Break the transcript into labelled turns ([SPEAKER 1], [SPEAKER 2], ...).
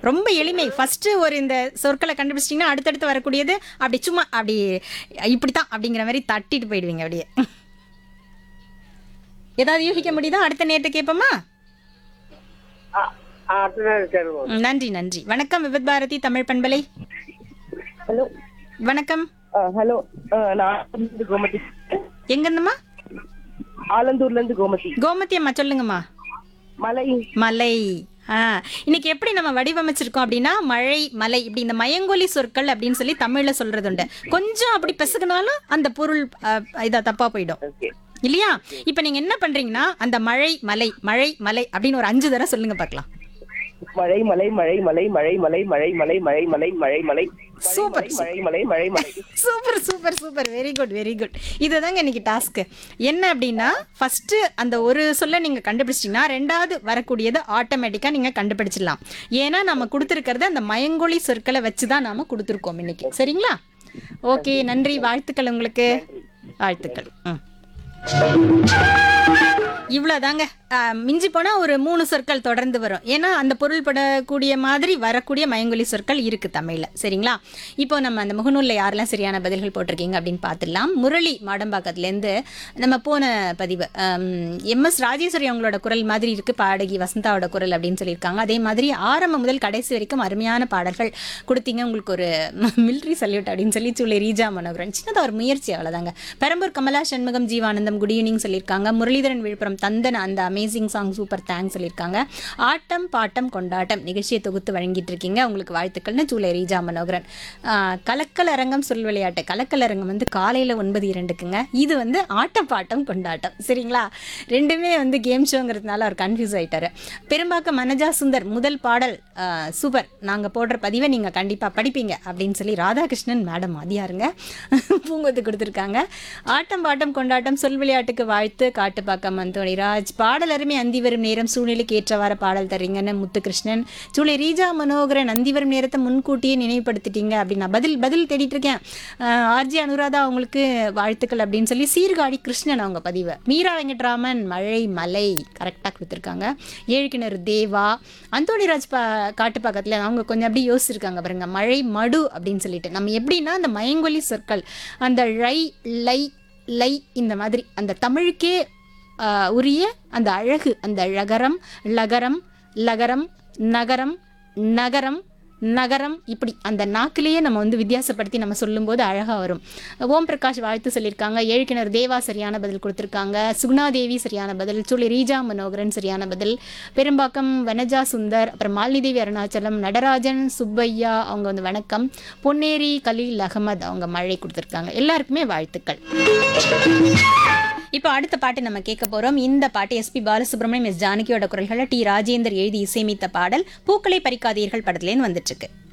[SPEAKER 1] ரொம்ப எளிமை ஃபர்ஸ்ட் ஒரு இந்த சொற்களை கண்டுபிடிச்சிட்டிங்கன்னா அடுத்தடுத்து வரக்கூடியது அப்படி சும்மா அப்படி இப்படித்தான் அப்படிங்கிற மாதிரி தட்டிட்டு போயிடுவீங்க அப்படியே ஏதாவது யூகிக்க முடியுதா அடுத்த நேரத்தை கேட்போமா
[SPEAKER 2] ஆ, ஆ, அடுத்த நாள் சேருவோம்
[SPEAKER 1] ம், நன்றி நன்றி வணக்கம் விபத் பாரதி தமிழ் பண்பலை
[SPEAKER 2] ஹலோ
[SPEAKER 1] வணக்கம்
[SPEAKER 2] ஹலோ நான் ஆலந்தூர்ல கோமதி
[SPEAKER 1] எங்கேருந்துமா
[SPEAKER 2] ஆலந்தூர்ல இருந்து கோமதி
[SPEAKER 1] கோமதி அம்மா சொல்லுங்கம்மா
[SPEAKER 2] மலை
[SPEAKER 1] மலை ஆ இன்னைக்கு எப்படி நம்ம வடிவமைச்சிருக்கோம் அப்படின்னா மழை மலை இப்படி இந்த மயங்கொலி சொற்கள் அப்படின்னு சொல்லி தமிழ்ல சொல்றது உண்டு கொஞ்சம் அப்படி பெசுக்குனாலும் அந்த பொருள் அ, இதா தப்பா போயிடும்
[SPEAKER 2] ஓகே
[SPEAKER 1] இல்லையா இப்ப நீங்க என்ன பண்றீங்கன்னா அந்த மழை மலை மழை மலை அப்படின்னு ஒரு அஞ்சு தடவை சொல்லுங்க பார்க்கலாம்
[SPEAKER 2] மழை மலை மழை மலை மழை மலை மழை மலை மழை மலை மழை மலை
[SPEAKER 1] சூப்பர்
[SPEAKER 2] மழை மலை மழை மலை
[SPEAKER 1] super super super very good very good இதுதாங்க இன்னைக்கு டாஸ்க்கு என்ன அப்படின்னா ஃபர்ஸ்ட் அந்த ஒரு சொல்ல நீங்க கண்டுபிடிச்சிட்டீங்கன்னா ரெண்டாவது வரக்கூடியது ஆட்டோமேட்டிக்கா நீங்க கண்டுபிடிச்சிடலாம் ஏன்னா நம்ம கொடுத்துருக்கிறது அந்த மயங்கொலி சொற்களை வச்சு தான் நாம கொடுத்துருக்கோம் இன்னைக்கு சரிங்களா ஓகே நன்றி வாழ்த்துக்கள் உங்களுக்கு வாழ்த்துக்கள் ம் இவ்வளோதாங்க மிஞ்சி போனால் ஒரு மூணு சொற்கள் தொடர்ந்து வரும் ஏன்னா அந்த பொருள்படக்கூடிய மாதிரி வரக்கூடிய மயங்கொலி சொற்கள் இருக்குது தமிழில் சரிங்களா இப்போ நம்ம அந்த முகநூலில் யாரெல்லாம் சரியான பதில்கள் போட்டிருக்கீங்க அப்படின்னு பார்த்துடலாம் முரளி மாடம்பாக்கத்துலேருந்து நம்ம போன பதிவு எம்எஸ் ராஜேஸ்வரி அவங்களோட குரல் மாதிரி இருக்குது பாடகி வசந்தாவோட குரல் அப்படின்னு சொல்லியிருக்காங்க அதே மாதிரி ஆரம்பம் முதல் கடைசி வரைக்கும் அருமையான பாடல்கள் கொடுத்தீங்க உங்களுக்கு ஒரு மிலிட்ரி சல்யூட் அப்படின்னு சொல்லி சொல்லி ரீஜா மனோகரன் சின்னதாக ஒரு முயற்சி அவ்வளோதாங்க பெரம்பூர் கமலா சண்முகம் ஜீவானந்தம் குட் ஈவினிங் சொல்லியிருக்காங்க முரளிதரன் விழுப்புரம் தந்தன் அந்த அமேசிங் சாங் சூப்பர் தேங்க்ஸ் சொல்லியிருக்காங்க ஆட்டம் பாட்டம் கொண்டாட்டம் நிகழ்ச்சியை தொகுத்து வழங்கிட்டு இருக்கீங்க உங்களுக்கு வாழ்த்துக்கள்னு ஜூலை ரீஜா மனோகரன் ஆஹ், கலக்கல் அரங்கம் சொல் விளையாட்டு கலக்கல் அரங்கம் வந்து காலையில் ஒன்பது இரண்டுக்குங்க இது வந்து ஆட்டம் பாட்டம் கொண்டாட்டம் சரிங்களா ரெண்டுமே வந்து கேம் ஷோங்கிறதுனால அவர் கன்ஃபியூஸ் ஆயிட்டாரு பெரும்பாக்கம் மனஜா சுந்தர் முதல் பாடல் ஆஹ், சூப்பர் நாங்கள் போடுற பதிவை நீங்கள் கண்டிப்பாக படிப்பீங்க அப்படின்னு சொல்லி ராதாகிருஷ்ணன் மேடம் அதிகாருங்க பூங்கொத்து கொடுத்துருக்காங்க ஆட்டம் பாட்டம் கொண்டாட்டம் சொல் விளையாட்டுக்கு வாழ்த்து காட்டுப்பாக்கம் அந்தோணிராஜ் பாடல் அருமை அந்தி வரும் நேரம் சூழ்நிலைக்கு ஏற்றவாறு பாடல் தர்றீங்கன்னு முத்துகிருஷ்ணன் சூளை ரீஜா மனோகரன் அந்தி வரும் நேரத்தை முன்கூட்டியே நினைவுபடுத்திட்டீங்க அப்படின்னு நான் பதில் பதில் தேடிட்டு இருக்கேன் ஆர்ஜி அனுராதா அவங்களுக்கு வாழ்த்துக்கள் அப்படின்னு சொல்லி சீர்காழி கிருஷ்ணன் அவங்க பதிவு மீரா வெங்கட்ராமன் மழை மலை கரெக்டாக கொடுத்துருக்காங்க ஏழு கிணறு தேவா அந்தோணிராஜ் பா காட்டு பக்கத்தில் அவங்க கொஞ்சம் அப்படி யோசிச்சிருக்காங்க பாருங்க மழை மடு அப்படின்னு சொல்லிட்டு நம்ம எப்படின்னா அந்த மயங்கொலி சொற்கள் அந்த ழை லை லை இந்த மாதிரி அந்த தமிழுக்கே ஆஹ், உரிய அந்த அழகு அந்த ழகரம் லகரம் லகரம் நகரம் நகரம் நகரம் இப்படி அந்த நாக்கிலேயே நம்ம வந்து வித்தியாசப்படுத்தி நம்ம சொல்லும்போது அழகாக வரும் ஓம் பிரகாஷ் வாழ்த்து சொல்லியிருக்காங்க ஏழுக்கிணர் தேவா சரியான பதில் கொடுத்துருக்காங்க சுகுணாதேவி சரியான பதில் சொல்லி ரீஜா மனோகரன் சரியான பதில் பெரும்பாக்கம் வனஜா சுந்தர் அப்புறம் மாலிதேவி அருணாச்சலம் நடராஜன் சுப்பையா அவங்க வந்து வணக்கம் பொன்னேரி கலீல் அகமது அவங்க மழை கொடுத்துருக்காங்க எல்லாருக்குமே வாழ்த்துக்கள் இப்போ அடுத்த பாட்டு நம்ம கேட்க போறோம் இந்த பாட்டு எஸ்பி பாலசுப்ரமணியம் எஸ் ஜானகியோட குரல்களை டி ராஜேந்தர் எழுதி இசையமைத்த பாடல் பூக்களை பறிக்காதீர்கள் படத்துலேருந்து வந்துட்டு இருக்கு